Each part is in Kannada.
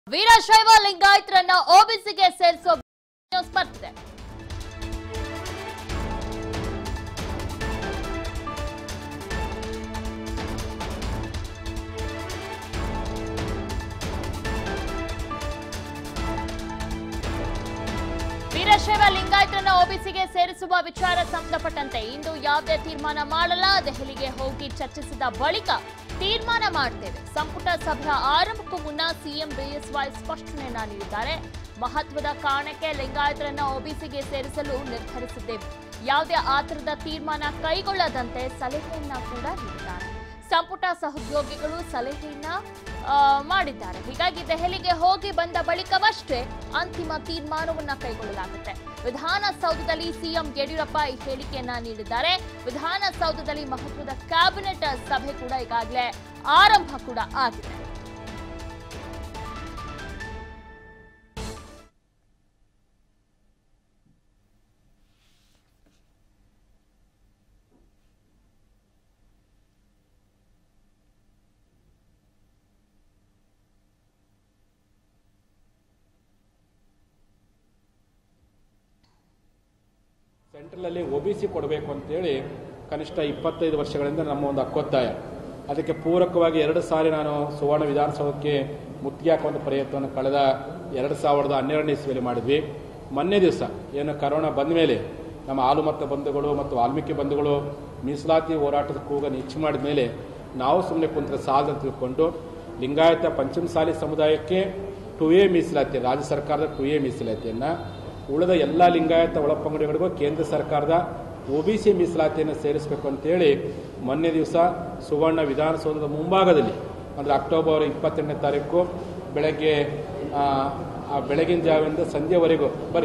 ವೀರಶೈವ ಲಿಂಗಾಯತರನ್ನ ಓಬಿಸಿಗೆ ಸೇರಿಸೋ ಸ್ಪರ್ಧೆ ವೀರಶೈವ ಲಿಂಗಾಯತರನ್ನ ಓಬಿಸಿಗೆ ಸೇರಿಸುವ ವಿಚಾರ ಸಂಬಂಧಪಟ್ಟಂತೆ ಇಂದು ಯಾವುದೇ ತೀರ್ಮಾನ ಮಾಡಲ್ಲ ದೆಹಲಿಗೆ ಹೋಗಿ ಚರ್ಚಿಸಿದ ಬಳಿಕ ತೀರ್ಮಾನ ಮಾಡ್ತೇವೆ ಸಂಪುಟ ಸಭೆಯ ಆರಂಭಕ್ಕೂ ಮುನ್ನ ಸಿಎಂ ಬಿಎಸ್ವೈ ಸ್ಪಷ್ಟನೆಯನ್ನ ನೀಡಿದ್ದಾರೆ ಮಹತ್ವದ ಕಾರಣಕ್ಕೆ ಲಿಂಗಾಯತರನ್ನ ಓಬಿಸಿಗೆ ಸೇರಿಸಲು ನಿರ್ಧರಿಸಿದ್ದೇವೆ ಯಾವುದೇ ಆತರದ ತೀರ್ಮಾನ ಕೈಗೊಳ್ಳದಂತೆ ಸಲಹೆಯನ್ನ ಕೂಡ ನೀಡಿದ್ದಾರೆ ಸಂಪುಟ ಸಹೋದ್ಯೋಗಿಗಳು ಸಲಹೆಯನ್ನ ಆ, ಮಾಡಿದ್ದಾರೆ ಹೀಗಾಗಿ ದೆಹಲಿಗೆ ಹೋಗಿ ಬಂದ ಬಳಿಕವಷ್ಟೇ ಅಂತಿಮ ತೀರ್ಮಾನವನ್ನ ಕೈಗೊಳ್ಳಲಾಗುತ್ತೆ ವಿಧಾನಸೌಧದಲ್ಲಿ ಸಿಎಂ ಯಡಿಯೂರಪ್ಪ ಈ ಹೇಳಿಕೆಯನ್ನ ನೀಡಿದ್ದಾರೆ ವಿಧಾನಸೌಧದಲ್ಲಿ ಮಹತ್ವದ ಕ್ಯಾಬಿನೆಟ್ ಸಭೆ ಕೂಡ ಈಗಾಗಲೇ ಆರಂಭ ಕೂಡ ಆಗಿದೆ ಸೆಂಟ್ರಲಲ್ಲಿ ಒ ಬಿ ಸಿ ಕೊಡಬೇಕು ಅಂತೇಳಿ ಕನಿಷ್ಠ ಇಪ್ಪತ್ತೈದು ವರ್ಷಗಳಿಂದ ನಮ್ಮ ಒಂದು ಹಕ್ಕೊತ್ತಾಯ ಅದಕ್ಕೆ ಪೂರಕವಾಗಿ ಎರಡು ಸಾರಿ ನಾನು ಸುವರ್ಣ ವಿಧಾನಸೌಧಕ್ಕೆ ಮುತ್ತಿಗೆ ಹಾಕುವಂಥ ಪ್ರಯತ್ನವನ್ನು ಕಳೆದ ಎರಡು ಸಾವಿರದ ಹನ್ನೆರಡನೇ ಇಸ್ವಿಯಲ್ಲಿ ಮಾಡಿದ್ವಿ ಮೊನ್ನೆ ದಿವಸ ಏನು ಕರೋನಾ ಬಂದ ಮೇಲೆ ನಮ್ಮ ಹಾಲುಮತ್ತ ಬಂಧುಗಳು ಮತ್ತು ವಾಲ್ಮೀಕಿ ಬಂಧುಗಳು ಮೀಸಲಾತಿ ಹೋರಾಟದ ಕೂಗನ್ನು ಹೆಚ್ಚು ಮಾಡಿದ ಮೇಲೆ ನಾವು ಸುಮ್ಮನೆ ಕುಂತ್ರೆ ಸಾಲದ ತಿಳ್ಕೊಂಡು ಲಿಂಗಾಯತ ಪಂಚಮಸಾಲಿ ಸಮುದಾಯಕ್ಕೆ ಟು ಎ ಮೀಸಲಾತಿ ರಾಜ್ಯ ಸರ್ಕಾರದ ಟು ಎ ಮೀಸಲಾತಿಯನ್ನು ಉಳಿದ ಎಲ್ಲ ಲಿಂಗಾಯತ ಒಳಪಂಗಡಿಗಳಿಗೂ ಕೇಂದ್ರ ಸರ್ಕಾರದ ಒ ಬಿ ಸಿ ಮೀಸಲಾತಿಯನ್ನು ಸೇರಿಸಬೇಕು ಅಂತೇಳಿ ಮೊನ್ನೆ ದಿವಸ ಸುವರ್ಣ ವಿಧಾನಸೌಧದ ಮುಂಭಾಗದಲ್ಲಿ ಅಂದರೆ ಅಕ್ಟೋಬರ್ ಇಪ್ಪತ್ತೆಂಟನೇ ತಾರೀಕು ಬೆಳಗ್ಗೆ ಆ, ಆ ಬೆಳಗಿನ ಜಾವದಿಂದ ಸಂಜೆವರೆಗೂ ಬರೀ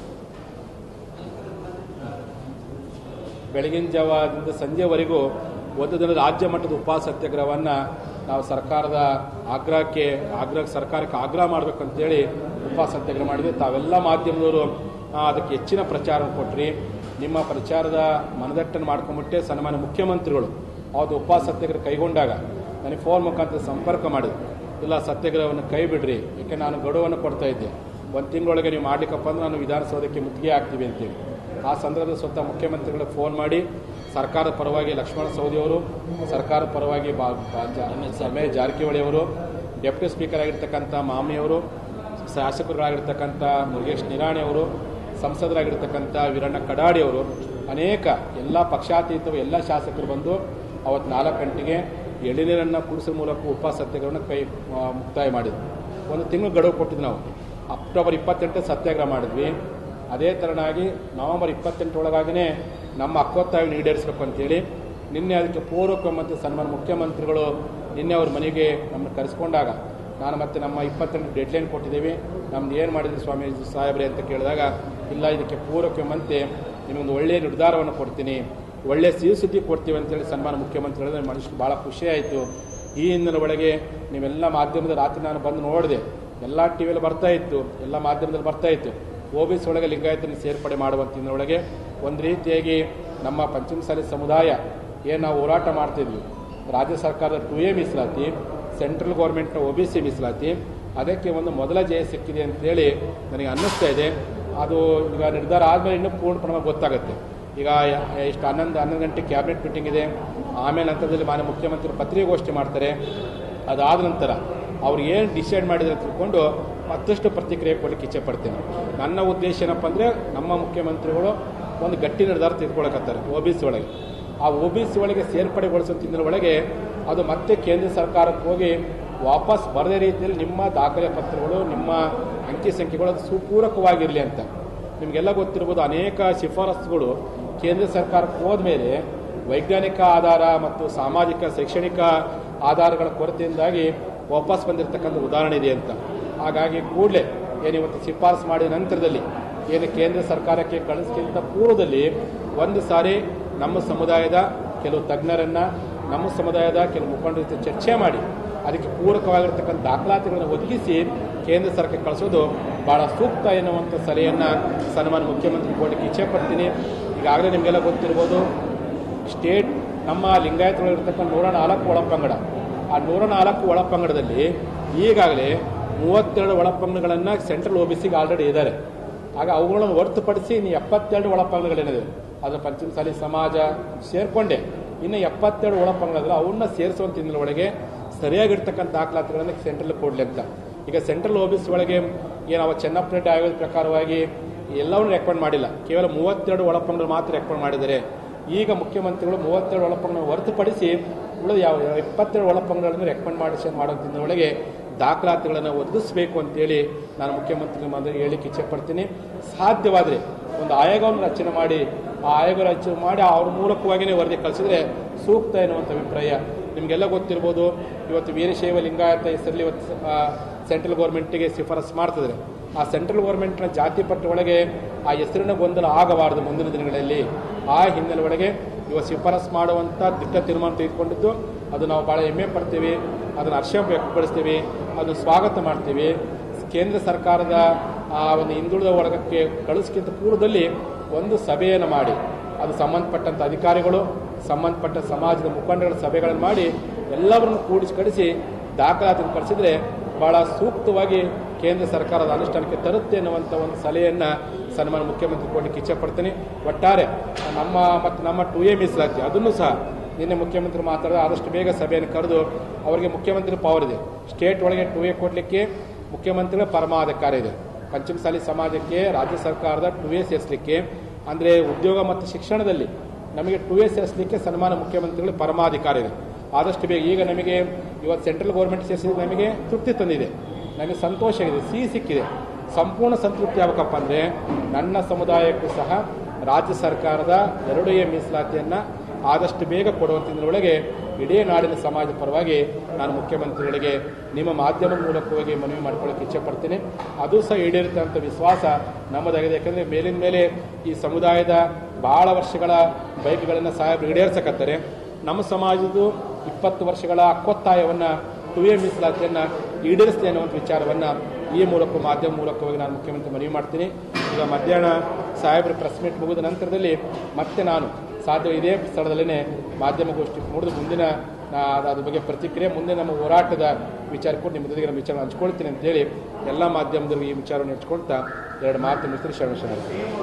ಬೆಳಗಿನ ಜಾವದಿಂದ ಸಂಜೆವರೆಗೂ ಒಂದು ದಿನದ ರಾಜ್ಯ ಮಟ್ಟದ ಉಪವಾಸ ಸತ್ಯಾಗ್ರಹವನ್ನು ನಾವು ಸರ್ಕಾರದ ಆಗ್ರಹಕ್ಕೆ ಆಗ್ರಹ ಸರ್ಕಾರಕ್ಕೆ ಆಗ್ರಹ ಮಾಡಬೇಕು ಅಂತೇಳಿ ಉಪವಾಸ ಸತ್ಯಾಗ್ರಹ ಮಾಡಿದ್ವಿ ತಾವೆಲ್ಲ ಮಾಧ್ಯಮದವರು ಆ, ಅದಕ್ಕೆ ಹೆಚ್ಚಿನ ಪ್ರಚಾರ ಕೊಟ್ರಿ ನಿಮ್ಮ ಪ್ರಚಾರದ ಮನದಟ್ಟನ್ನು ಮಾಡ್ಕೊಂಬಿಟ್ಟೆ ಸನ್ಮಾನ್ಯ ಮುಖ್ಯಮಂತ್ರಿಗಳು ಅವತ್ತು ಉಪವಾಸ ಸತ್ಯಾಗ್ರಹ ಕೈಗೊಂಡಾಗ ನನಗೆ ಫೋನ್ ಮುಖಾಂತರ ಸಂಪರ್ಕ ಮಾಡಿದ್ರು ಇಲ್ಲ ಸತ್ಯಾಗ್ರಹವನ್ನು ಕೈ ಬಿಡ್ರಿ ಯಾಕೆ ನಾನು ಗಡುವನ್ನು ಕೊಡ್ತಾ ಇದ್ದೆ ಒಂದು ತಿಂಗಳೊಳಗೆ ನೀವು ಮಾಡ್ಲಿಕ್ಕಪ್ಪ ಅಂದ್ರೆ ನಾನು ವಿಧಾನಸೌಧಕ್ಕೆ ಮುತ್ತಿಗೆ ಹಾಕ್ತೀವಿ ಅಂತೇಳಿ ಆ ಸಂದರ್ಭದಲ್ಲಿ ಸ್ವತಃ ಮುಖ್ಯಮಂತ್ರಿಗಳಿಗೆ ಫೋನ್ ಮಾಡಿ ಸರ್ಕಾರದ ಪರವಾಗಿ ಲಕ್ಷ್ಮಣ ಸವದಿಯವರು ಸರ್ಕಾರದ ಪರವಾಗಿ ಬಾ ಬಾ- ಜಾ- ರಮೇಶ್ ಜಾರಕಿಹೊಳಿ ಅವರು ಡೆಪ್ಯೂಟಿ ಸ್ಪೀಕರ್ ಆಗಿರ್ತಕ್ಕಂಥ ಮಾಮಿಯವರು ಶಾಸಕರಾಗಿರ್ತಕ್ಕಂಥ ಮುರುಗೇಶ್ ನಿರಾಣಿ ಅವರು ಸಂಸದರಾಗಿರ್ತಕ್ಕಂಥ ವೀರಣ್ಣ ಕಡಾಡಿ ಅವರು ಅನೇಕ ಎಲ್ಲ ಪಕ್ಷಾತೀತ ಎಲ್ಲ ಶಾಸಕರು ಬಂದು ಅವತ್ತು ನಾಲ್ಕು ಗಂಟೆಗೆ ಎಳನೀರನ್ನು ಕುಡಿಸೋ ಮೂಲಕ ಉಪವಾಸ ಸತ್ಯಾಗ್ರಹವನ್ನು ಕೈ ಆ, ಮುಕ್ತಾಯ ಮಾಡಿದ್ವಿ ಒಂದು ತಿಂಗಳು ಗಡುವು ಕೊಟ್ಟಿದ್ದು ನಾವು ಅಕ್ಟೋಬರ್ ಇಪ್ಪತ್ತೆಂಟು ಸತ್ಯಾಗ್ರಹ ಮಾಡಿದ್ವಿ ಅದೇ ಥರನಾಗಿ ನವೆಂಬರ್ ಇಪ್ಪತ್ತೆಂಟರೊಳಗಾಗಿನೇ ನಮ್ಮ ಹಕ್ಕೊತ್ತಾಯ ಈಡೇರಿಸಬೇಕು ಅಂತೇಳಿ ನಿನ್ನೆ ಅದಕ್ಕೆ ಪೂರ್ವಕ ಮತ್ತು ಸನ್ಮಾನ ಮುಖ್ಯಮಂತ್ರಿಗಳು ನಿನ್ನೆ ಅವ್ರ ಮನೆಗೆ ನಮ್ಮನ್ನು ಕರೆಸ್ಕೊಂಡಾಗ ನಾನು ಮತ್ತೆ ನಮ್ಮ ಇಪ್ಪತ್ತೆಂಟು ಡೆಡ್ಲೈನ್ ಕೊಟ್ಟಿದ್ದೀವಿ ನಮ್ದು ಏನು ಮಾಡಿದ್ರಿ ಸ್ವಾಮಿ ಸಾಹೇಬ್ರೆ ಅಂತ ಕೇಳಿದಾಗ ಇಲ್ಲ ಇದಕ್ಕೆ ಪೂರಕವಂತೆ ನಿಮಗೊಂದು ಒಳ್ಳೆಯ ನಿರ್ಧಾರವನ್ನು ಕೊಡ್ತೀನಿ ಒಳ್ಳೆಯ ಸಿಹಿ ಸುದ್ದಿ ಕೊಡ್ತೀವಿ ಅಂತೇಳಿ ಸನ್ಮಾನ ಮುಖ್ಯಮಂತ್ರಿಗಳು ಮನುಷ್ಯ ಭಾಳ ಖುಷಿ ಆಯಿತು ಈ ಹಿನ್ನೆಲೆ ಒಳಗೆ ನೀವೆಲ್ಲ ಮಾಧ್ಯಮದ ರಾತ್ರಿ ನಾನು ಬಂದು ನೋಡಿದೆ ಎಲ್ಲ ಟಿ ವಿಯಲ್ಲಿ ಬರ್ತಾ ಇತ್ತು ಎಲ್ಲ ಮಾಧ್ಯಮದಲ್ಲಿ ಬರ್ತಾ ಇತ್ತು ಒ ಬಿ ಸಿ ಒಳಗೆ ಲಿಂಗಾಯತನ ಸೇರ್ಪಡೆ ಮಾಡುವಂತ ಹಿನ್ನೆಲೆಯೊಳಗೆ ಒಂದು ರೀತಿಯಾಗಿ ನಮ್ಮ ಪಂಚಮಸಾಲಿ ಸಮುದಾಯ ಏನು ನಾವು ಹೋರಾಟ ಮಾಡ್ತಿದ್ವಿ ರಾಜ್ಯ ಸರ್ಕಾರದ ಟು ಎ ಮೀಸಲಾತಿ ಸೆಂಟ್ರಲ್ ಗೌರ್ಮೆಂಟ್ನ ಒ ಬಿ ಸಿ ಮೀಸಲಾತಿ ಅದಕ್ಕೆ ಒಂದು ಮೊದಲ ಜಯ ಸಿಕ್ಕಿದೆ ಅಂತೇಳಿ ನನಗೆ ಅನ್ನಿಸ್ತಾ ಇದೆ ಅದು ಈಗ ನಿರ್ಧಾರ ಆದಮೇಲೆ ಇನ್ನೂ ಪೂರ್ಣ ಪ್ರಮಾಣ ಗೊತ್ತಾಗುತ್ತೆ ಈಗ ಎಷ್ಟು ಹನ್ನೊಂದು ಹನ್ನೊಂದು ಗಂಟೆ ಕ್ಯಾಬಿನೆಟ್ ಮೀಟಿಂಗ್ ಇದೆ ಆಮೇಲೆ ಹಂತದಲ್ಲಿ ಮಾನ್ಯ ಮುಖ್ಯಮಂತ್ರಿ ಪತ್ರಿಕಾಗೋಷ್ಠಿ ಮಾಡ್ತಾರೆ ಅದಾದ ನಂತರ ಅವ್ರು ಏನು ಡಿಸೈಡ್ ಮಾಡಿದ್ರೆ ತಿಳ್ಕೊಂಡು ಮತ್ತಷ್ಟು ಪ್ರತಿಕ್ರಿಯೆ ಕೊಡಲಿಕ್ಕೆ ಇಚ್ಛೆ ಪಡ್ತೇನೆ ನನ್ನ ಉದ್ದೇಶ ಏನಪ್ಪ ಅಂದರೆ ನಮ್ಮ ಮುಖ್ಯಮಂತ್ರಿಗಳು ಒಂದು ಗಟ್ಟಿ ನಿರ್ಧಾರ ತೆಗೆದುಕೊಳಕತ್ತಾರೆ ಒ ಬಿ ಸಿ ಒಳಗೆ ಆ ಒ ಬಿ ಸಿ ಒಳಗೆ ಸೇರ್ಪಡೆಗೊಳಿಸೋ ತಿಂಗಳ ಒಳಗೆ ಅದು ಮತ್ತೆ ಕೇಂದ್ರ ಸರ್ಕಾರಕ್ಕೆ ಹೋಗಿ ವಾಪಸ್ ಬರದೇ ರೀತಿಯಲ್ಲಿ ನಿಮ್ಮ ದಾಖಲೆ ಪತ್ರಗಳು ನಿಮ್ಮ ಅಂಕಿ ಸಂಖ್ಯೆಗಳು ಅದು ಸುಪೂರಕವಾಗಿರಲಿ ಅಂತ ನಿಮಗೆಲ್ಲ ಗೊತ್ತಿರ್ಬೋದು ಅನೇಕ ಶಿಫಾರಸುಗಳು ಕೇಂದ್ರ ಸರ್ಕಾರಕ್ಕೆ ಹೋದ್ಮೇಲೆ ವೈಜ್ಞಾನಿಕ ಆಧಾರ ಮತ್ತು ಸಾಮಾಜಿಕ ಶೈಕ್ಷಣಿಕ ಆಧಾರಗಳ ಕೊರತೆಯಿಂದಾಗಿ ವಾಪಸ್ ಬಂದಿರತಕ್ಕಂಥ ಉದಾಹರಣೆ ಇದೆ ಅಂತ ಹಾಗಾಗಿ ಕೂಡಲೇ ಏನಿವತ್ತು ಶಿಫಾರಸು ಮಾಡಿದ ನಂತರದಲ್ಲಿ ಏನು ಕೇಂದ್ರ ಸರ್ಕಾರಕ್ಕೆ ಕಳಿಸ್ಕಿಂತ ಪೂರ್ವದಲ್ಲಿ ಒಂದು ಸಾರಿ ನಮ್ಮ ಸಮುದಾಯದ ಕೆಲವು ತಜ್ಞರನ್ನು ನಮ್ಮ ಸಮುದಾಯದ ಕೆಲವು ಮುಖಂಡರ ಜೊತೆ ಚರ್ಚೆ ಮಾಡಿ ಅದಕ್ಕೆ ಪೂರಕವಾಗಿರ್ತಕ್ಕಂಥ ದಾಖಲಾತಿಗಳನ್ನು ಒದಗಿಸಿ ಕೇಂದ್ರ ಸರ್ಕಾರಕ್ಕೆ ಕಳಿಸೋದು ಭಾಳ ಸೂಕ್ತ ಎನ್ನುವಂಥ ಸಲಹೆಯನ್ನು ಸನ್ಮಾನ ಮುಖ್ಯಮಂತ್ರಿ ಕೊಡಲಿಕ್ಕೆ ಇಚ್ಛೆ ಪಡ್ತೀನಿ ಈಗಾಗಲೇ ನಿಮಗೆಲ್ಲ ಗೊತ್ತಿರ್ಬೋದು ಸ್ಟೇಟ್ ನಮ್ಮ ಲಿಂಗಾಯತರಲ್ಲಿರ್ತಕ್ಕಂಥ ನೂರ ನಾಲ್ಕು ಒಳಪಂಗಡ ಆ ನೂರ ನಾಲ್ಕು ಒಳಪಂಗಡದಲ್ಲಿ ಈಗಾಗಲೇ ಮೂವತ್ತೆರಡು ಒಳಪಂಗಡಗಳನ್ನು ಸೆಂಟ್ರಲ್ ಒ ಬಿ ಸಿಗೆ ಆಲ್ರೆಡಿ ಇದ್ದಾರೆ ಆಗ ಅವುಗಳನ್ನು ಹೊರತುಪಡಿಸಿ ಇನ್ನು ಎಪ್ಪತ್ತೆರಡು ಒಳಪಂಗಡಗಳೇನಿದೆ ಅದು ಪಂಚಮಸಾಲಿ ಸಮಾಜ ಸೇರ್ಕೊಂಡೆ ಇನ್ನು ಎಪ್ಪತ್ತೆರಡು ಒಳಪಂಗಡಗಳು ಅವನ್ನ ಸೇರಿಸುವಂತ ಹಿನ್ನೆಲೆ ಸರಿಯಾಗಿರ್ತಕ್ಕಂಥ ದಾಖಲಾತಿಗಳನ್ನು ಸೆಂಟ್ರಲ್ ಕೊಡ್ಲಿ ಅಂತ ಈಗ ಸೆಂಟ್ರಲ್ ಒ ಬಿ ಸಿ ಒಳಗೆ ಏನು ಅವ ಚೆನ್ನಪ್ಪ ರೆಡ್ಡಿ ಆಯೋಗದ ಪ್ರಕಾರವಾಗಿ ಎಲ್ಲವನ್ನೂ ರೆಕಮೆಂಡ್ ಮಾಡಿಲ್ಲ ಕೇವಲ ಮೂವತ್ತೆರಡು ಒಳಪಂಗಡಗಳು ಮಾತ್ರ ರೆಕಮೆಂಡ್ ಮಾಡಿದ್ದಾರೆ ಈಗ ಮುಖ್ಯಮಂತ್ರಿಗಳು ಮೂವತ್ತೆರಡು ಒಳಪಂಗಡ ಹೊರತುಪಡಿಸಿ ಉಳಿದ ಯಾವ ಇಪ್ಪತ್ತೆರಡು ಒಳಪಂಗಡಗಳನ್ನು ರೆಕಮೆಂಡ್ ಮಾಡಿಸಿ ಮಾಡುವಂತಿದ್ದ ಒಳಗೆ ದಾಖಲಾತಿಗಳನ್ನು ಒದಗಿಸಬೇಕು ಅಂತೇಳಿ ನಾನು ಮುಖ್ಯಮಂತ್ರಿ ಮಂತ್ರಿ ಹೇಳಿಕ್ಕೆ ಇಚ್ಛೆ ಪಡ್ತೀನಿ ಸಾಧ್ಯವಾದರೆ ಒಂದು ಆಯೋಗವನ್ನು ರಚನೆ ಮಾಡಿ ಆ ಆಯೋಗ ರಚನೆ ಮಾಡಿ ಅವ್ರ ಮೂಲಕವಾಗಿಯೇ ವರದಿ ಕಳಿಸಿದ್ರೆ ಸೂಕ್ತ ಎನ್ನುವಂಥ ಅಭಿಪ್ರಾಯ ನಿಮಗೆಲ್ಲ ಗೊತ್ತಿರ್ಬೋದು ಇವತ್ತು ವೀರಶೈವ ಲಿಂಗಾಯತ ಹೆಸರಲ್ಲಿ ಇವತ್ತು ಆ, ಸೆಂಟ್ರಲ್ ಗೌರ್ಮೆಂಟಿಗೆ ಶಿಫಾರಸು ಮಾಡ್ತಿದ್ದಾರೆ ಆ ಸೆಂಟ್ರಲ್ ಗೌರ್ಮೆಂಟ್ನ ಜಾತಿ ಪಟ್ಟ ಒಳಗೆ ಆ ಹೆಸರಿನ ಗೊಂದಲ ಆಗಬಾರದು ಮುಂದಿನ ದಿನಗಳಲ್ಲಿ ಆ ಹಿನ್ನೆಲೆ ಒಳಗೆ ಇವತ್ತು ಶಿಫಾರಸು ಮಾಡುವಂಥ ದಿಟ್ಟ ತೀರ್ಮಾನ ತೆಗೆದುಕೊಂಡಿದ್ದು ಅದು ನಾವು ಭಾಳ ಹೆಮ್ಮೆ ಪಡ್ತೀವಿ ಅದನ್ನು ಹರ್ಷ ವ್ಯಕ್ತಪಡಿಸ್ತೀವಿ ಅದನ್ನು ಸ್ವಾಗತ ಮಾಡ್ತೀವಿ ಕೇಂದ್ರ ಸರ್ಕಾರದ ಆ ಒಂದು ಹಿಂದುಳಿದ ವರ್ಗಕ್ಕೆ ಕಳಿಸ್ಕಿಂತ ಪೂರ್ವದಲ್ಲಿ ಒಂದು ಸಭೆಯನ್ನು ಮಾಡಿ ಅದು ಸಂಬಂಧಪಟ್ಟಂಥ ಅಧಿಕಾರಿಗಳು ಸಂಬಂಧಪಟ್ಟ ಸಮಾಜದ ಮುಖಂಡಗಳ ಸಭೆಗಳನ್ನು ಮಾಡಿ ಎಲ್ಲವರನ್ನು ಕೂಡಿಸಿ ದಾಖಲಾತಿಯನ್ನು ಕಳಿಸಿದ್ರೆ ಬಹಳ ಸೂಕ್ತವಾಗಿ ಕೇಂದ್ರ ಸರ್ಕಾರದ ಅನುಷ್ಠಾನಕ್ಕೆ ತರುತ್ತೆ ಅನ್ನುವಂಥ ಒಂದು ಸಲಹೆಯನ್ನು ಸನ್ಮಾನ ಮುಖ್ಯಮಂತ್ರಿ ಕೊಡಲಿಕ್ಕೆ ಇಚ್ಛೆ ಪಡ್ತೀನಿ ಒಟ್ಟಾರೆ ನಮ್ಮ ಮತ್ತು ನಮ್ಮ ಟು ಎ ಮೀಸಲಾತಿ ಅದನ್ನು ಸಹ ನಿನ್ನೆ ಮುಖ್ಯಮಂತ್ರಿ ಮಾತಾಡಿದ ಆದಷ್ಟು ಬೇಗ ಸಭೆಯನ್ನು ಕರೆದು ಅವರಿಗೆ ಮುಖ್ಯಮಂತ್ರಿ ಪವರ್ ಇದೆ ಸ್ಟೇಟ್ ಒಳಗೆ ಟು ಎ ಕೊಡಲಿಕ್ಕೆ ಮುಖ್ಯಮಂತ್ರಿಗಳ ಪರಮಾಧಿಕಾರ ಇದೆ ಪಂಚಮಸಾಲಿ ಸಮಾಜಕ್ಕೆ ರಾಜ್ಯ ಸರ್ಕಾರದ ಟು ಎ ಸೇರಿಸಲಿಕ್ಕೆ ಅಂದರೆ ಉದ್ಯೋಗ ಮತ್ತು ಶಿಕ್ಷಣದಲ್ಲಿ ನಮಗೆ ಟು ಎ ಸೇರಿಸಲಿಕ್ಕೆ ಸನ್ಮಾನ ಮುಖ್ಯಮಂತ್ರಿಗಳ ಪರಮಾಧಿಕಾರ ಇದೆ ಆದಷ್ಟು ಬೇಗ ಈಗ ನಮಗೆ ಇವತ್ತು ಸೆಂಟ್ರಲ್ ಗೌರ್ಮೆಂಟ್ ಸೇರಿಸಿದ್ರೆ ನಮಗೆ ತೃಪ್ತಿ ತಂದಿದೆ ನನಗೆ ಸಂತೋಷ ಇದೆ ಸಿಹಿ ಸಿಕ್ಕಿದೆ ಸಂಪೂರ್ಣ ಸಂತೃಪ್ತಿ ಆಗಬೇಕಪ್ಪ ಅಂದರೆ ನನ್ನ ಸಮುದಾಯಕ್ಕೂ ಸಹ ರಾಜ್ಯ ಸರ್ಕಾರದ ಎರಡು ಎ ಮೀಸಲಾತಿಯನ್ನು ಆದಷ್ಟು ಬೇಗ ಕೊಡುವಂಥದ್ರೊಳಗೆ ಇಡೀ ನಾಡಿನ ಸಮಾಜದ ಪರವಾಗಿ ನಾನು ಮುಖ್ಯಮಂತ್ರಿಗಳಿಗೆ ನಿಮ್ಮ ಮಾಧ್ಯಮದ ಮೂಲಕವಾಗಿ ಮನವಿ ಮಾಡ್ಕೊಳ್ಳೋಕೆ ಇಚ್ಛೆ ಪಡ್ತೀನಿ ಅದು ಸಹ ಈಡೇರುತ್ತೆ ಅಂತ ವಿಶ್ವಾಸ ನಮ್ಮದಾಗಿದೆ ಯಾಕಂದರೆ ಮೇಲಿನ ಮೇಲೆ ಈ ಸಮುದಾಯದ ಬಹಳ ವರ್ಷಗಳ ಬೈಕ್ಗಳನ್ನು ಸಾಹೇಬರು ಈಡೇರಿಸಕತ್ತಾರೆ ನಮ್ಮ ಸಮಾಜದ್ದು ಇಪ್ಪತ್ತು ವರ್ಷಗಳ ಹಕ್ಕೊತ್ತಾಯವನ್ನು ಟು ಎ ಮೀಸಲಾತಿಯನ್ನು ಈಡೇರಿಸ್ತೇನೆ ಅನ್ನುವಂಥ ವಿಚಾರವನ್ನು ಈ ಮೂಲಕ ಮಾಧ್ಯಮ ಮೂಲಕವಾಗಿ ನಾನು ಮುಖ್ಯಮಂತ್ರಿ ಮನವಿ ಮಾಡ್ತೀನಿ ಈಗ ಮಧ್ಯಾಹ್ನ ಸಾಹೇಬರ ಪ್ರೆಸ್ ಮೀಟ್ ಮುಗಿದ ನಂತರದಲ್ಲಿ ಮತ್ತೆ ನಾನು ಸಾಧ್ಯ ಇದೇ ಸ್ಥಳದಲ್ಲೇ ಮಾಧ್ಯಮಗೋಷ್ಠಿ ಮುಡಿದು ಮುಂದಿನ ನಾ ಅದ್ರ ಬಗ್ಗೆ ಪ್ರತಿಕ್ರಿಯೆ ಮುಂದೆ ನಮ್ಮ ಹೋರಾಟದ ವಿಚಾರ ಕೊಟ್ಟು ನಿಮ್ಮ ಜೊತೆಗೆ ನಮ್ಮ ವಿಚಾರ ಹಂಚ್ಕೊಳ್ತೀನಿ ಅಂತೇಳಿ ಎಲ್ಲ ಮಾಧ್ಯಮದವ್ರಿಗೆ ಈ ವಿಚಾರವನ್ನು ಹಂಚ್ಕೊಳ್ತಾ ಎರಡು ಮಾತು ಮುಗಿಸ್ತೀನಿ ಶರಣ ಶರಣ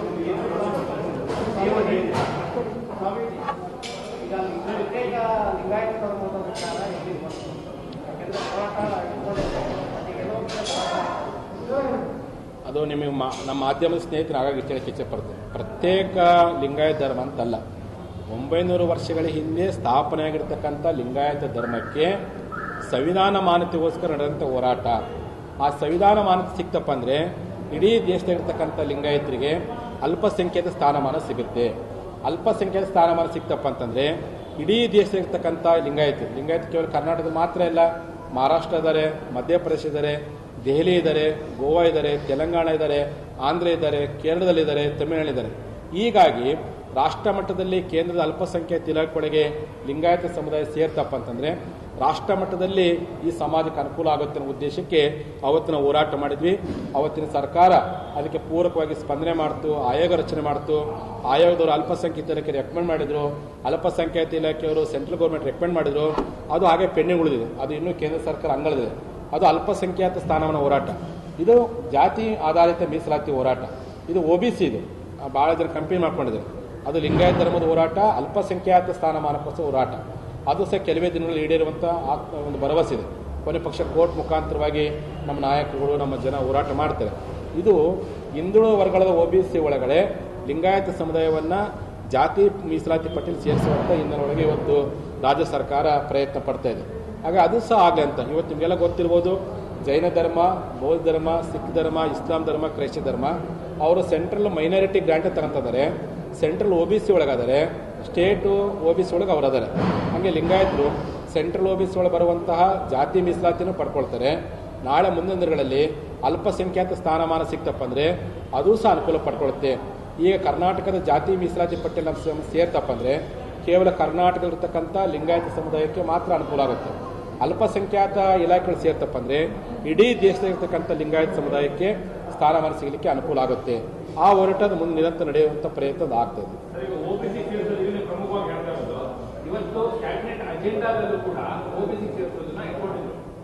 ಅದು ನಿಮಗೆ ಮಾ ನಮ್ಮ ಮಾಧ್ಯಮದ ಸ್ನೇಹಿತರು ಆಗಾಗ ಕೇಳಕ್ಕೆ ಇಚ್ಛೆ ಪಡ್ತೇನೆ ಪ್ರತ್ಯೇಕ ಲಿಂಗಾಯತ ಧರ್ಮ ಅಂತಲ್ಲ ಒಂಬೈನೂರು ವರ್ಷಗಳ ಹಿಂದೆ ಸ್ಥಾಪನೆಯಾಗಿರ್ತಕ್ಕಂಥ ಲಿಂಗಾಯತ ಧರ್ಮಕ್ಕೆ ಸಂವಿಧಾನ ಮಾನ್ಯತೆಗೋಸ್ಕರ ನಡೆದಂಥ ಹೋರಾಟ ಆ ಸಂವಿಧಾನ ಮಾನ್ಯತೆ ಸಿಕ್ತಪ್ಪ ಅಂದರೆ ಇಡೀ ದೇಶದಲ್ಲಿರ್ತಕ್ಕಂಥ ಲಿಂಗಾಯತರಿಗೆ ಅಲ್ಪಸಂಖ್ಯಾತ ಸ್ಥಾನಮಾನ ಸಿಗುತ್ತೆ ಅಲ್ಪಸಂಖ್ಯಾತ ಸ್ಥಾನಮಾನ ಸಿಕ್ತಪ್ಪ ಅಂತಂದರೆ ಇಡೀ ದೇಶದಲ್ಲಿರ್ತಕ್ಕಂಥ ಲಿಂಗಾಯತರು ಲಿಂಗಾಯತ ಕೇವಲ ಕರ್ನಾಟಕದ ಮಾತ್ರ ಇಲ್ಲ ಮಹಾರಾಷ್ಟ್ರ ಇದ್ದಾರೆ ಮಧ್ಯಪ್ರದೇಶ ಇದ್ದಾರೆ ದೆಹಲಿ ಇದ್ದಾರೆ ಗೋವಾ ಇದ್ದಾರೆ ತೆಲಂಗಾಣ ಇದ್ದಾರೆ ಆಂಧ್ರ ಇದ್ದಾರೆ ಕೇರಳದಲ್ಲಿದ್ದಾರೆ ತಮಿಳುನಾಡು ಇದ್ದಾರೆ ಹೀಗಾಗಿ ರಾಷ್ಟ್ರ ಮಟ್ಟದಲ್ಲಿ ಕೇಂದ್ರದ ಅಲ್ಪಸಂಖ್ಯಾತ ಇಲಾಖೆಯೊಳಗೆ ಲಿಂಗಾಯತ ಸಮುದಾಯ ಸೇರ್ತಪ್ಪ ಅಂತಂದ್ರೆ ರಾಷ್ಟ್ರ ಮಟ್ಟದಲ್ಲಿ ಈ ಸಮಾಜಕ್ಕೆ ಅನುಕೂಲ ಆಗುತ್ತೆ ಅನ್ನೋ ಉದ್ದೇಶಕ್ಕೆ ಅವತ್ತಿನ ಹೋರಾಟ ಮಾಡಿದ್ವಿ ಅವತ್ತಿನ ಸರ್ಕಾರ ಅದಕ್ಕೆ ಪೂರಕವಾಗಿ ಸ್ಪಂದನೆ ಮಾಡ್ತು ಆಯೋಗ ರಚನೆ ಮಾಡ್ತು ಆಯೋಗದವರು ಅಲ್ಪಸಂಖ್ಯಾತ ಇಲಾಖೆ ರೆಕಮೆಂಡ್ ಮಾಡಿದ್ರು ಅಲ್ಪಸಂಖ್ಯಾತ ಇಲಾಖೆಯವರು ಸೆಂಟ್ರಲ್ ಗೌರ್ಮೆಂಟ್ ರೆಕಮೆಂಡ್ ಮಾಡಿದ್ರು ಅದು ಹಾಗೆ ಪೆಂಡಿಂಗ್ ಉಳಿದಿದೆ ಅದು ಇನ್ನೂ ಕೇಂದ್ರ ಸರ್ಕಾರ ಅಂಗಳದಿದೆ ಅದು ಅಲ್ಪಸಂಖ್ಯಾತ ಸ್ಥಾನಮಾನ ಹೋರಾಟ ಇದು ಜಾತಿ ಆಧಾರಿತ ಮೀಸಲಾತಿ ಹೋರಾಟ ಇದು ಒ ಬಿ ಸಿ ಇದು ಭಾಳ ಜನ ಕಂಪೇರ್ ಮಾಡ್ಕೊಂಡಿದ್ದಾರೆ ಅದು ಲಿಂಗಾಯತ ಧರ್ಮದ ಹೋರಾಟ ಅಲ್ಪಸಂಖ್ಯಾತ ಸ್ಥಾನಮಾನಕ್ಕೋಸ್ಕರ ಹೋರಾಟ ಅದು ಸಹ ಕೆಲವೇ ದಿನಗಳಲ್ಲಿ ಈಡೇರುವಂಥ ಆತ್ಮ ಒಂದು ಭರವಸೆ ಇದೆ ಕೊನೆ ಪಕ್ಷ ಕೋರ್ಟ್ ಮುಖಾಂತರವಾಗಿ ನಮ್ಮ ನಾಯಕರುಗಳು ನಮ್ಮ ಜನ ಹೋರಾಟ ಮಾಡ್ತಾರೆ ಇದು ಹಿಂದುಳಿದ ವರ್ಗದ ಒ ಬಿ ಸಿ ಒಳಗಡೆ ಲಿಂಗಾಯತ ಸಮುದಾಯವನ್ನು ಜಾತಿ ಮೀಸಲಾತಿ ಪಟ್ಟಿಯಲ್ಲಿ ಸೇರಿಸುವಂಥ ಹಿನ್ನೆಲೆಯೊಳಗೆ ಇವತ್ತು ರಾಜ್ಯ ಸರ್ಕಾರ ಪ್ರಯತ್ನ ಪಡ್ತಾ ಇದೆ ಹಾಗೆ ಅದು ಸಹ ಆಗಲಿ ಅಂತ ಇವತ್ತು ನಿಮಗೆಲ್ಲ ಗೊತ್ತಿರ್ಬೋದು ಜೈನ ಧರ್ಮ ಬೌದ್ಧ ಧರ್ಮ ಸಿಖ್ ಧರ್ಮ ಇಸ್ಲಾಂ ಧರ್ಮ ಕ್ರೈಸ್ತ ಧರ್ಮ ಅವರು ಸೆಂಟ್ರಲ್ ಮೈನಾರಿಟಿ ಗ್ರಾಂಟ್ ತಗೊಂತಿದ್ದಾರೆ ಸೆಂಟ್ರಲ್ ಒ ಬಿ ಸಿ ಒಳಗಾದರೆ ಸ್ಟೇಟು ಒ ಬಿ ಸಿ ಒಳಗೆ ಅವರದಾರೆ ಹಾಗೆ ಲಿಂಗಾಯತರು ಸೆಂಟ್ರಲ್ ಒ ಬಿ ಸಿ ಒಳಗೆ ಬರುವಂತಹ ಜಾತಿ ಮೀಸಲಾತಿನೂ ಪಡ್ಕೊಳ್ತಾರೆ ನಾಳೆ ಮುಂದಿನ ದಿನಗಳಲ್ಲಿ ಅಲ್ಪಸಂಖ್ಯಾತ ಸ್ಥಾನಮಾನ ಸಿಕ್ತಪ್ಪ ಅಂದರೆ ಅದು ಸಹ ಅನುಕೂಲ ಪಡ್ಕೊಳುತ್ತೆ ಈಗ ಕರ್ನಾಟಕದ ಜಾತಿ ಮೀಸಲಾತಿ ಪಟ್ಟಿಯಲ್ಲಿ ನಮ್ಮ ಸೇ- ಸೇರ್ತಪ್ಪ ಅಂದರೆ ಕೇವಲ ಕರ್ನಾಟಕದಲ್ಲಿರ್ತಕ್ಕಂಥ ಲಿಂಗಾಯತ ಸಮುದಾಯಕ್ಕೆ ಮಾತ್ರ ಅನುಕೂಲ ಆಗುತ್ತೆ ಅಲ್ಪಸಂಖ್ಯಾತ ಇಲಾಖೆಗಳು ಸೇರ್ತಪ್ಪ ಅಂದರೆ ಇಡೀ ದೇಶದಲ್ಲಿರ್ತಕ್ಕಂಥ ಲಿಂಗಾಯತ ಸಮುದಾಯಕ್ಕೆ ಸ್ಥಾನಮಾನ ಸಿಗಲಿಕ್ಕೆ ಅನುಕೂಲ ಆಗುತ್ತೆ ಆ ಹೋರಾಟದ ಮುಂದೆ ನಿರಂತರ ನಡೆಯುವಂಥ ಪ್ರಯತ್ನ ಅದು ಆಗ್ತಾ ಇದೆ ಓಬಿಸಿ ಸೇರಿಸೋದು ಇಲ್ಲಿ ಪ್ರಮುಖವಾಗಿ ಹೇಳ್ತಾ ಇರೋದು ಇವತ್ತು ಕ್ಯಾಬಿನೆಟ್ ಅಜೆಂಡಾದಲ್ಲೂ ಕೂಡ ಓಬಿಸಿ ಸೇರಿಸೋದನ್ನ ಇಟ್ಕೊಂಡಿದ್ರು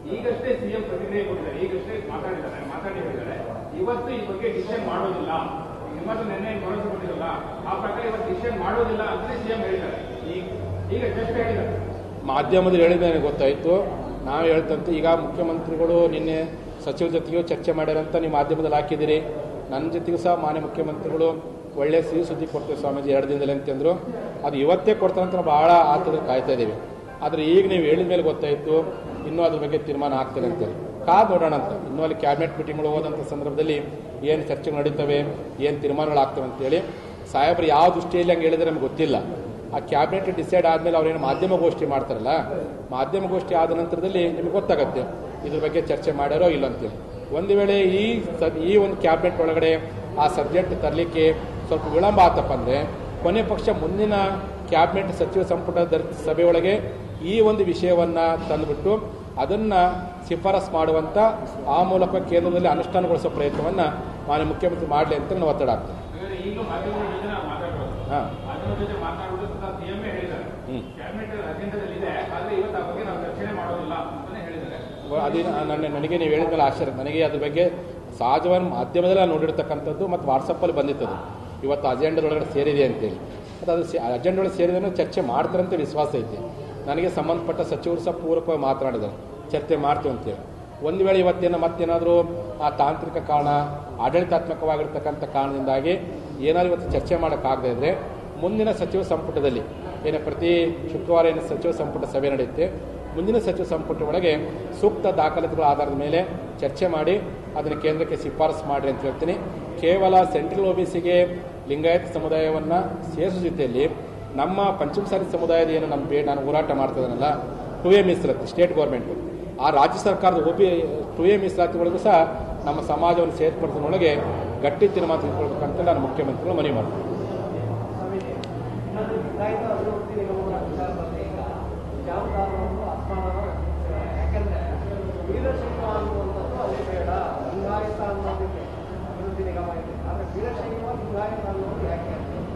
ಈಗಷ್ಟೇ ಸಿಎಂ ಪ್ರತಿಕ್ರಿಯೆ ಕೊಟ್ಟಿದ್ದಾರೆ ಈಗಷ್ಟೇ ಮಾತಾಡಿದ್ದಾರೆ ಮಾತಾಡಿ ಹೇಳಿದ್ದಾರೆ ಇವತ್ತು ಈ ಬಗ್ಗೆ ಡಿಸಿಷನ್ ಮಾಡೋದಿಲ್ಲ ನಿಮ್ಮದು ನಿನ್ನೆ ಭರವಸೆ ಕೊಟ್ಟಿರಲ್ಲ ಆ ಪ್ರಕಾರ ಇವತ್ತು ಡಿಸಿಷನ್ ಮಾಡೋದಿಲ್ಲ ಅಂತ ಸಿಎಂ ಹೇಳಿದ್ದಾರೆ ಈಗ ಈಗ ಜಸ್ಟ್ ಹೇಳಿದ್ದಾರೆ ಮಾಧ್ಯಮದಲ್ಲಿ ಹೇಳಿದ ನನಗೆ ಗೊತ್ತಾಯಿತು ನಾವು ಹೇಳ್ತಂತೆ ಈಗ ಮುಖ್ಯಮಂತ್ರಿಗಳು ನಿನ್ನೆ ಸಚಿವರ ಜೊತೆಗೂ ಚರ್ಚೆ ಮಾಡ್ಯಾರಂತ ನೀವು ಮಾಧ್ಯಮದಲ್ಲಿ ಹಾಕಿದ್ದೀರಿ ನನ್ನ ಜೊತೆಗೂ ಸಹ ಮಾನ್ಯ ಮುಖ್ಯಮಂತ್ರಿಗಳು ಒಳ್ಳೆ ಸಿಹಿ ಸುದ್ದಿ ಕೊಡ್ತೇವೆ ಸ್ವಾಮೀಜಿ ಎರಡು ದಿನದಲ್ಲಿ ಅಂತಂದ್ರು ಅದು ಇವತ್ತೇ ಕೊಡ್ತಾರಂತ ನಾವು ಭಾಳ ಆತುರ ಕಾಯ್ತಾ ಇದ್ದೀವಿ ಆದರೆ ಈಗ ನೀವು ಹೇಳಿದ ಮೇಲೆ ಗೊತ್ತಾಯಿತು ಇನ್ನೂ ಅದ್ರ ಬಗ್ಗೆ ತೀರ್ಮಾನ ಆಗ್ತದೆ ಅಂತೇಳಿ ಕಾದು ನೋಡೋಣ ಅಂತ ಇನ್ನೂ ಅಲ್ಲಿ ಕ್ಯಾಬಿನೆಟ್ ಮೀಟಿಂಗ್ಗಳು ಹೋದಂಥ ಸಂದರ್ಭದಲ್ಲಿ ಏನು ಚರ್ಚೆಗಳು ನಡೀತವೆ ಏನು ತೀರ್ಮಾನಗಳಾಗ್ತವೆ ಅಂತೇಳಿ ಸಾಹೇಬರು ಯಾವ ದೃಷ್ಟಿಯಲ್ಲಿ ಹಂಗೆ ಹೇಳಿದ್ರೆ ನಮ್ಗೆ ಗೊತ್ತಿಲ್ಲ ಆ ಕ್ಯಾಬಿನೆಟ್ ಡಿಸೈಡ್ ಆದಮೇಲೆ ಅವ್ರೇನು ಮಾಧ್ಯಮಗೋಷ್ಠಿ ಮಾಡ್ತಾರಲ್ಲ ಮಾಧ್ಯಮಗೋಷ್ಠಿ ಆದ ನಂತರದಲ್ಲಿ ನಿಮ್ಗೆ ಗೊತ್ತಾಗತ್ತೆ ಇದ್ರ ಬಗ್ಗೆ ಚರ್ಚೆ ಮಾಡ್ಯಾರೋ ಇಲ್ಲ ಅಂತೇಳಿ ಒಂದು ವೇಳೆ ಈ ಸ ಈ ಒಂದು ಕ್ಯಾಬಿನೆಟ್ ಒಳಗಡೆ ಆ ಸಬ್ಜೆಕ್ಟ್ ತರಲಿಕ್ಕೆ ಸ್ವಲ್ಪ ವಿಳಂಬ ಆತಪ್ಪ ಅಂದರೆ ಕೊನೆ ಪಕ್ಷ ಮುಂದಿನ ಕ್ಯಾಬಿನೆಟ್ ಸಚಿವ ಸಂಪುಟ ದರ್ ಸಭೆಯೊಳಗೆ ಈ ಒಂದು ವಿಷಯವನ್ನು ತಂದುಬಿಟ್ಟು ಅದನ್ನು ಶಿಫಾರಸ್ ಮಾಡುವಂಥ ಆ ಮೂಲಕ ಕೇಂದ್ರದಲ್ಲಿ ಅನುಷ್ಠಾನಗೊಳಿಸೋ ಪ್ರಯತ್ನವನ್ನು ಮಾನ್ಯ ಮುಖ್ಯಮಂತ್ರಿ ಮಾಡಲಿ ಅಂತ ನಾನು ಒತ್ತಡ ಆಗ್ತದೆ ಹಾಗಾದ್ರೆ ಈಗಲೂ ಮಾಧ್ಯಮಗಳ ಜೊತೆ ನಾವು ಮಾತಾಡ್ಬೋದು ಹಾಂ ಮಾಧ್ಯಮದ ಜೊತೆ ಮಾತಾಡೋದು ಸಿಎಂ ಹೇಳಿದ್ದಾರೆ ಹ್ಮ್. ಕ್ಯಾಬಿನೆಟ್ ಅಜೆಂಡಾದಲ್ಲಿ ಇದೆ ಆದ್ರೆ ಇವತ್ತು ಆ ಬಗ್ಗೆ ನಾವು ಚರ್ಚೆ ಮಾಡೋದಿಲ್ಲ ಅಂತಾನೆ ಹೇಳಿದ್ದಾರೆ ಅದೇ ನನ್ನ ನನಗೆ ನೀವು ಹೇಳಿದ ಮೇಲೆ ಆಶ್ಚರ್ಯ ನನಗೆ ಅದ್ರ ಬಗ್ಗೆ ಸಹಜವಾಗಿ ಮಾಧ್ಯಮದಲ್ಲಿ ನಾನು ನೋಡಿರ್ತಕ್ಕಂಥದ್ದು ಮತ್ತು ವಾಟ್ಸಪ್ಪಲ್ಲಿ ಬಂದಿತ್ತದು ಇವತ್ತು ಅಜೆಂಡದೊಳಗಡೆ ಸೇರಿದೆ ಅಂತೇಳಿ ಮತ್ತು ಅದು ಅಜೆಂಡ ಒಳಗೆ ಸೇರಿದ್ರೆ ಚರ್ಚೆ ಮಾಡ್ತಾರಂತ ವಿಶ್ವಾಸ ಐತಿ ನನಗೆ ಸಂಬಂಧಪಟ್ಟ ಸಚಿವರು ಸಹ ಪೂರಕವಾಗಿ ಮಾತನಾಡಿದ್ದಾರೆ ಚರ್ಚೆ ಮಾಡ್ತೀವಿ ಅಂತೇಳಿ ಒಂದು ವೇಳೆ ಇವತ್ತೇನು ಮತ್ತೇನಾದರೂ ಆ ತಾಂತ್ರಿಕ ಕಾರಣ ಆಡಳಿತಾತ್ಮಕವಾಗಿರ್ತಕ್ಕಂಥ ಕಾರಣದಿಂದಾಗಿ ಏನಾದರೂ ಇವತ್ತು ಚರ್ಚೆ ಮಾಡೋಕ್ಕಾಗದೇ ಇದ್ದರೆ ಮುಂದಿನ ಸಚಿವ ಸಂಪುಟದಲ್ಲಿ ಏನು ಪ್ರತಿ ಶುಕ್ರವಾರ ಏನು ಸಚಿವ ಸಂಪುಟ ಸಭೆ ನಡೆಯುತ್ತೆ ಮುಂದಿನ ಸಚಿವ ಸಂಪುಟ ಒಳಗೆ ಸೂಕ್ತ ದಾಖಲಾತಿಗಳ ಆಧಾರದ ಮೇಲೆ ಚರ್ಚೆ ಮಾಡಿ ಅದನ್ನು ಕೇಂದ್ರಕ್ಕೆ ಶಿಫಾರಸು ಮಾಡಿರಿ ಅಂತ ಹೇಳ್ತೀನಿ ಕೇವಲ ಸೆಂಟ್ರಲ್ ಒ ಬಿ ಸಿಗೆ ಲಿಂಗಾಯತ ಸಮುದಾಯವನ್ನು ಸೇರಿಸೋ ಜೊತೆಯಲ್ಲಿ ನಮ್ಮ ಪಂಚಮಸಾಲಿ ಸಮುದಾಯದ ಏನು ನಮ್ಮ ಬೇ ನಾನು ಹೋರಾಟ ಮಾಡ್ತಿದ್ದಾನಲ್ಲ ಟು ಎ ಮೀಸಲಾತಿ ಸ್ಟೇಟ್ ಗೌರ್ಮೆಂಟು ಆ ರಾಜ್ಯ ಸರ್ಕಾರದ ಒ ಬಿ ಟು ಎ ಮೀಸಲಾತಿ ಒಳಗೂ ಸಹ ನಮ್ಮ ಸಮಾಜವನ್ನು ಸೇರ್ಪಡಿಸೋದ್ರೊಳಗೆ ಗಟ್ಟಿ ತೀರ್ಮಾನ ತೆಗೆದುಕೊಳ್ಬೇಕಂತ ನಾನು ಮುಖ್ಯಮಂತ್ರಿಗಳು ಮನವಿ ಮಾಡ್ತೀನಿ ಇನ್ನೊಂದು ಲಿಂಗಾಯತ ಅಭಿವೃದ್ಧಿ ನಿಗಮಗಳ ವಿಚಾರದಲ್ಲಿ ಈಗ ಜಾಮದಾರರನ್ನು ಅಸಮಾಧಾನ ಯಾಕಂದ್ರೆ ವೀರಶೈವ ಅನ್ನುವಂಥದ್ದು ಅಲ್ಲಿ ಬೇಡ ಲಿಂಗಾಯತ ಅನ್ನೋದಕ್ಕೆ ಅಭಿವೃದ್ಧಿ ನಿಗಮ ಇದೆ ಆದರೆ ವೀರಶೈವ ಲಿಂಗಾಯತ ಅನ್ನೋದು ಯಾಕೆ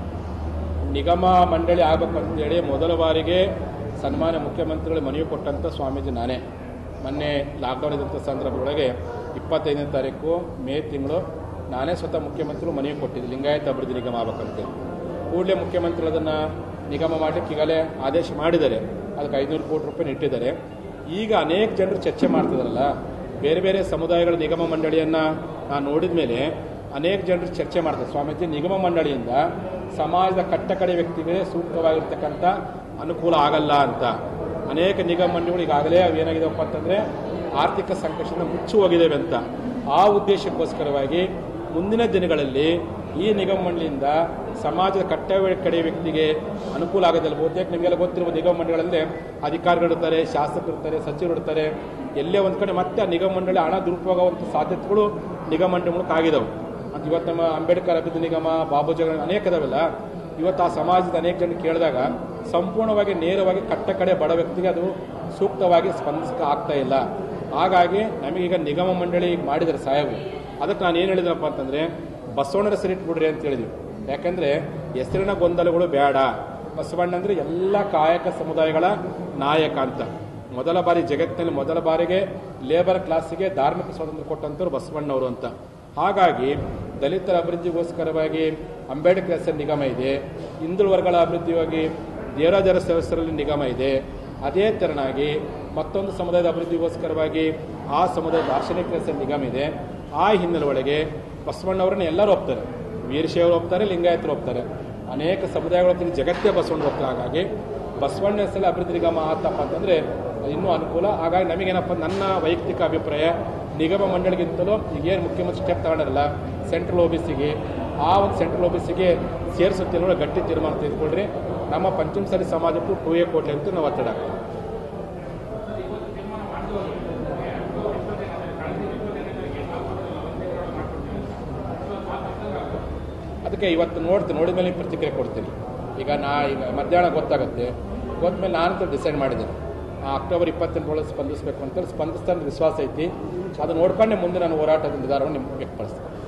ನಿಗಮ ಮಂಡಳಿ ಆಗಬೇಕು ಅಂತೇಳಿ ಮೊದಲ ಬಾರಿಗೆ ಸನ್ಮಾನ್ಯ ಮುಖ್ಯಮಂತ್ರಿಗಳು ಮನವಿ ಕೊಟ್ಟಂಥ ಸ್ವಾಮೀಜಿ ನಾನೇ ಮೊನ್ನೆ ಲಾಕ್ಡೌನ್ ಇದ್ದಂಥ ಸಂದರ್ಭದೊಳಗೆ ಇಪ್ಪತ್ತೈದನೇ ತಾರೀಕು ಮೇ ತಿಂಗಳು ನಾನೇ ಸ್ವತಃ ಮುಖ್ಯಮಂತ್ರಿಗಳು ಮನವಿ ಕೊಟ್ಟಿದ್ದೆ ಲಿಂಗಾಯತ ಅಭಿವೃದ್ಧಿ ನಿಗಮ ಆಗಬೇಕಂತೇಳಿ ಕೂಡಲೇ ಮುಖ್ಯಮಂತ್ರಿಗಳು ಅದನ್ನು ನಿಗಮ ಮಾಡಲಿಕ್ಕೆ ಈಗಲೇ ಆದೇಶ ಮಾಡಿದ್ದಾರೆ ಅದಕ್ಕೆ ಐನೂರು ಕೋಟಿ ರೂಪಾಯಿ ಇಟ್ಟಿದ್ದಾರೆ ಈಗ ಅನೇಕ ಜನರು ಚರ್ಚೆ ಮಾಡ್ತಿದಾರಲ್ಲ ಬೇರೆ ಬೇರೆ ಸಮುದಾಯಗಳ ನಿಗಮ ಮಂಡಳಿಯನ್ನು ನಾನು ನೋಡಿದ ಮೇಲೆ ಅನೇಕ ಜನರು ಚರ್ಚೆ ಮಾಡ್ತಾರೆ ಸ್ವಾಮೀಜಿ ನಿಗಮ ಮಂಡಳಿಯಿಂದ ಸಮಾಜದ ಕಟ್ಟಕಡೆ ವ್ಯಕ್ತಿಗಳೇ ಸೂಕ್ತವಾಗಿರ್ತಕ್ಕಂಥ ಅನುಕೂಲ ಆಗಲ್ಲ ಅಂತ ಅನೇಕ ನಿಗಮ ಮಂಡಳಿಗಳು ಈಗಾಗಲೇ ಅವು ಏನಾಗಿದೆಪ್ಪ ಅಂತಂದರೆ ಆರ್ಥಿಕ ಸಂಕಷ್ಟದಿಂದ ಮುಚ್ಚಿ ಹೋಗಿದ್ದೇವೆ ಅಂತ ಆ ಉದ್ದೇಶಕ್ಕೋಸ್ಕರವಾಗಿ ಮುಂದಿನ ದಿನಗಳಲ್ಲಿ ಈ ನಿಗಮ ಮಂಡಳಿಯಿಂದ ಸಮಾಜದ ಕಟ್ಟ ಕಡೆ ವ್ಯಕ್ತಿಗೆ ಅನುಕೂಲ ಆಗೋದಿಲ್ಲ ಬಹುತೇಕ ನಿಮಗೆಲ್ಲ ಗೊತ್ತಿರುವ ನಿಗಮ ಮಂಡಳಿಗಳಂದರೆ ಅಧಿಕಾರಿಗಳಿರ್ತಾರೆ ಶಾಸಕರು ಇರ್ತಾರೆ ಸಚಿವರು ಇರ್ತಾರೆ ಎಲ್ಲೇ ಒಂದು ಕಡೆ ಮತ್ತೆ ಆ ನಿಗಮ ಮಂಡಳಿ ಹಣ ದುರುಪಯೋಗ ಆಗುವಂಥ ಸಾಧ್ಯತೆಗಳು ನಿಗಮ ಮಂಡಳಿಗಳು ಆಗಿದಾವೆ ಅಂತ ಇವತ್ತು ನಮ್ಮ ಅಂಬೇಡ್ಕರ್ ಅಭಿವೃದ್ಧಿ ನಿಗಮ ಬಾಬುಜಿ ಅನೇಕ ಇದಾವೆಲ್ಲ ಇವತ್ತು ಆ ಸಮಾಜದ ಅನೇಕ ಜನ ಕೇಳಿದಾಗ ಸಂಪೂರ್ಣವಾಗಿ ನೇರವಾಗಿ ಕಟ್ಟ ಕಡೆ ಬಡ ವ್ಯಕ್ತಿಗೆ ಅದು ಸೂಕ್ತವಾಗಿ ಸ್ಪಂದಿಸಕ್ಕೆ ಆಗ್ತಾ ಇಲ್ಲ ಹಾಗಾಗಿ ನಮಗೀಗ ನಿಗಮ ಮಂಡಳಿ ಈಗ ಮಾಡಿದ್ದಾರೆ ಸಾಹೇಬರು ಅದಕ್ಕೆ ನಾನು ಏನು ಹೇಳಿದ್ರಪ್ಪ ಅಂತಂದರೆ ಬಸವಣ್ಣನ ಹೆಸರಿಟ್ಬಿಡ್ರಿ ಅಂತ ಹೇಳಿದ್ವಿ ಯಾಕಂದರೆ ಹೆಸರಿನ ಗೊಂದಲಗಳು ಬೇಡ ಬಸವಣ್ಣ ಅಂದರೆ ಎಲ್ಲ ಕಾಯಕ ಸಮುದಾಯಗಳ ನಾಯಕ ಅಂತ ಮೊದಲ ಬಾರಿ ಜಗತ್ತಿನಲ್ಲಿ ಮೊದಲ ಬಾರಿಗೆ ಲೇಬರ್ ಕ್ಲಾಸಿಗೆ ಧಾರ್ಮಿಕ ಸ್ವಾತಂತ್ರ್ಯ ಕೊಟ್ಟಂಥವ್ರು ಬಸವಣ್ಣವರು ಅಂತ ಹಾಗಾಗಿ ದಲಿತರ ಅಭಿವೃದ್ಧಿಗೋಸ್ಕರವಾಗಿ ಅಂಬೇಡ್ಕರ್ ಹೆಸರು ನಿಗಮ ಇದೆ ಹಿಂದುಳಿದ ವರ್ಗಗಳ ಅಭಿವೃದ್ಧಿಯಾಗಿ ದೇವರಾಜರ ಹೆಸರಲ್ಲಿ ನಿಗಮ ಇದೆ ಅದೇ ತೆರನಾಗಿ ಮತ್ತೊಂದು ಸಮುದಾಯದ ಅಭಿವೃದ್ಧಿಗೋಸ್ಕರವಾಗಿ ಆ ಸಮುದಾಯದ ದಾರ್ಶನಿಕರ ಹೆಸರು ನಿಗಮ ಇದೆ ಆ ಹಿನ್ನೆಲೆ ಒಳಗೆ ಬಸವಣ್ಣವರನ್ನ ಎಲ್ಲರೂ ಒಪ್ತಾರೆ ವೀರಶೈವರು ಒಪ್ತಾರೆ ಲಿಂಗಾಯತರು ಒಪ್ತಾರೆ ಅನೇಕ ಸಮುದಾಯಗಳ ಹೊತ್ತಿಗೆ ಜಗತ್ತೇ ಬಸವಣ್ಣ ಒಪ್ತಾರೆ ಹಾಗಾಗಿ ಬಸವಣ್ಣ ಹೆಸರಲ್ಲಿ ಅಭಿವೃದ್ಧಿ ನಿಗಮ ಆತಪ್ಪ ಅಂತಂದರೆ ಇನ್ನೂ ಅನುಕೂಲ ಹಾಗಾಗಿ ನಮಗೇನಪ್ಪ ನನ್ನ ವೈಯಕ್ತಿಕ ಅಭಿಪ್ರಾಯ ನಿಗಮ ಮಂಡಳಿಗಿಂತಲೂ ಈಗೇನು ಮುಖ್ಯಮಂತ್ರಿ ಸ್ಟೆಪ್ ತಗೊಂಡಾರಲ್ಲ ಸೆಂಟ್ರಲ್ ಒ ಬಿ ಸಿಗೆ ಆ ಒಂದು ಸೆಂಟ್ರಲ್ ಒ ಬಿ ಸಿಗೆ ಸೇರಿಸುತ್ತಿರುವ ಗಟ್ಟಿ ತೀರ್ಮಾನ ತೆಗೆದುಕೊಳ್ರಿ ನಮ್ಮ ಪಂಚಮಸಾಲಿ ಸಮಾಜಕ್ಕೂ ಟೂ ಎ ಕೋಟಿ ಅಂತ ನಾವು ಒತ್ತಡ ಹಾಕ್ತೀವಿ. ಅದಕ್ಕೆ ಇವತ್ತು ನೋಡ್ತೀನಿ ನೋಡಿದ ಮೇಲೆ ಪ್ರತಿಕ್ರಿಯೆ ಕೊಡ್ತೀನಿ ಈಗ ನಾ ಈಗ ಮಧ್ಯಾಹ್ನ ಗೊತ್ತಾಗುತ್ತೆ ಗೊತ್ತಮೇಲೆ ನಾನಂತೂ ಡಿಸೈಡ್ ಮಾಡಿದ್ದೀನಿ ಆ ಅಕ್ಟೋಬರ್ ಇಪ್ಪತ್ತೆಂಟರೊಳಗೆ ಸ್ಪಂದಿಸಬೇಕು ಅಂತೇಳಿ ಸ್ಪಂದಿಸ್ತಾನೆ ವಿಶ್ವಾಸ ಐತಿ ಅದು ನೋಡ್ಕೊಂಡೆ ಮುಂದೆ ನಾನು ಹೋರಾಟದ ನಿರ್ಧಾರವನ್ನು ನಿಮ್ಗೆ ವ್ಯಕ್ತಪಡಿಸ್ತೀನಿ